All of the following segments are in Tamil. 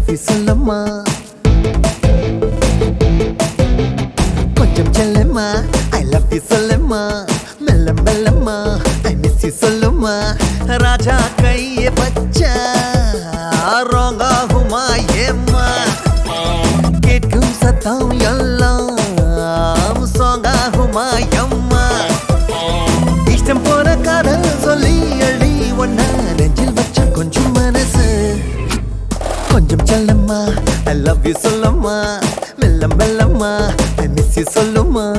லவ் யூ சொல்லம்மா கொஞ்சம் செல்லம்மா ஐ லவ் யூ சொல்லம்மா மெல்ல மெல்லம்மா ஐ மிஸ் யூ சொல்லுமா ராஜா கைய பச்சா ராங் ஆகுமா ஏம்மா கேட்கும் சத்தம் எல்லாம் சாங் ஆகுமா எம்மா இஷ்டம் போன காதல் சொல்லி அழி ஒன்ன நெஞ்சில் வச்ச கொஞ்சம் மனசு கொஞ்சம் செல்லம்மா ஐ லவ் யூ சொல்லம்மா மெல்ல மெல்லம்மா ஐ மிஸ் யூ சொல்லுமா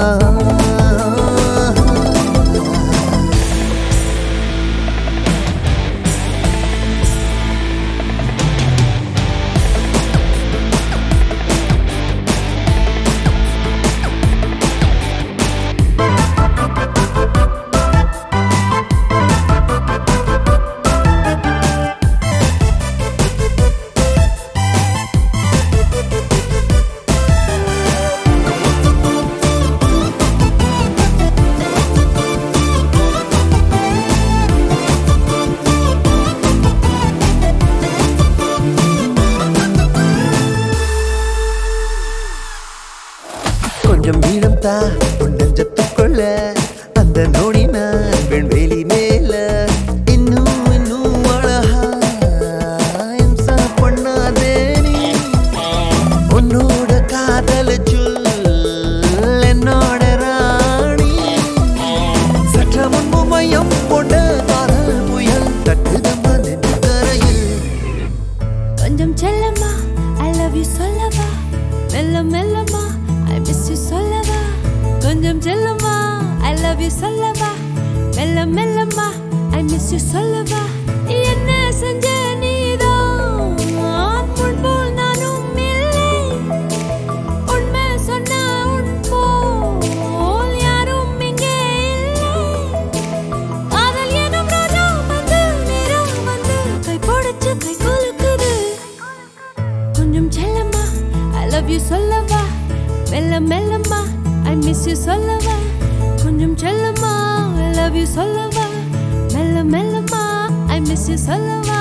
கொஞ்சம் வீடம் தா உன் நெஞ்சத்துக்குள்ள அந்த நோடி நான் வெண்வெளி மேல இன்னும் இன்னும் அழகா இம்சா பண்ணாதே நீ உன்னோட காதல சொல் என்னோட ராணி சற்ற முன்பு மையம் கொண்ட காதல் புயல் தட்டுதம்மா நெஞ்சு கரையில் கொஞ்சம் செல்லம்மா ஐ லவ் யூ சொல்லவா மெல்ல மெல்லம்மா ஐ மிஸ் யூ சொல்லவா கொஞ்சம் செல்லம்மா ஐ லவ் யூ சொல்லவா மெல்ல மெல்லம்மா ஐ மிஸ் யூ சொல்லவா என்ன செஞ்ச நீதான் முன் போல் நானும் இல்லை உண்மை சொன்ன உன் போல் யாரும் இங்கே இல்லை காதல் எனும் ரோஜா வந்து நேரம் வந்து கை போடச்சு கை குலுக்குது கொஞ்சம் செல்லம்மா ஐ லவ் யூ சொல்லவா மெல்ல மெல்லம்மா ஐ மிஸ் யூ சொல்லவா கொஞ்சம் செல்லம்மா ஐ லவ் யூ சொல்லவா மெல்ல மெல்லம்மா ஐ மிஸ் யூ சொல்லவா